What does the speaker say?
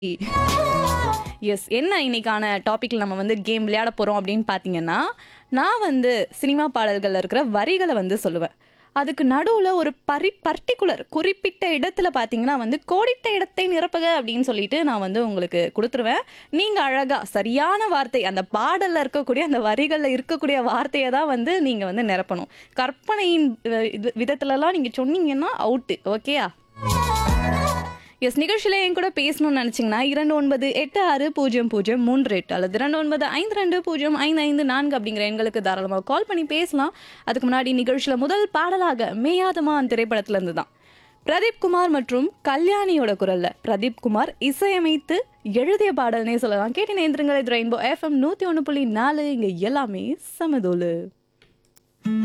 S என்ன இன்னைக்கான டாபிக்ல நம்ம வந்து கேம் விளையாட போறோம் அப்படின்னு பார்த்தீங்கன்னா நான் வந்து சினிமா பாடல்கள்ல இருக்கிற வரிகளை வந்து சொல்லுவேன் அதுக்கு நடுவில் ஒரு பரி பர்டிகுலர் குறிப்பிட்ட இடத்துல பார்த்தீங்கன்னா வந்து கோடிட்ட இடத்தை நிரப்புக அப்படின்னு சொல்லிட்டு நான் வந்து உங்களுக்கு கொடுத்துருவேன் நீங்கள் அழகாக சரியான வார்த்தை அந்த பாடலில் இருக்கக்கூடிய அந்த வரிகளில் இருக்கக்கூடிய வார்த்தையை தான் வந்து நீங்கள் வந்து நிரப்பணும் கற்பனையின் அஹ், இது விதத்துலலாம் நீங்கள் சொன்னீங்கன்னா அவுட்டு ஓகேயா எஸ் நிகழ்ச்சியில் என் கூட பேசணும்னு நினச்சிங்கன்னா இரண்டு ஒன்பது எட்டு ஆறு பூஜ்ஜியம் பூஜ்ஜியம் மூன்று எட்டு அல்லது இரண்டு ஒன்பது ஐந்து ரெண்டு பூஜ்ஜியம் ஐந்து ஐந்து நான்கு அப்படிங்கிற எண்களுக்கு தாராளமாக கால் பண்ணி பேசலாம் அதுக்கு முன்னாடி நிகழ்ச்சியில் முதல் பாடலாக மேயாதமான் திரைப்படத்துல இருந்து தான் பிரதீப் குமார் மற்றும் கல்யாணியோட குரல்ல பிரதீப் குமார் இசையமைத்து எழுதிய பாடல்னே சொல்லலாம் கேட்டு நேந்திரங்கள் இது ரெயின்போ எஃப்எம் நூற்றி ஒன்று புள்ளி நாலு இங்கே எல்லாமே சமதோலு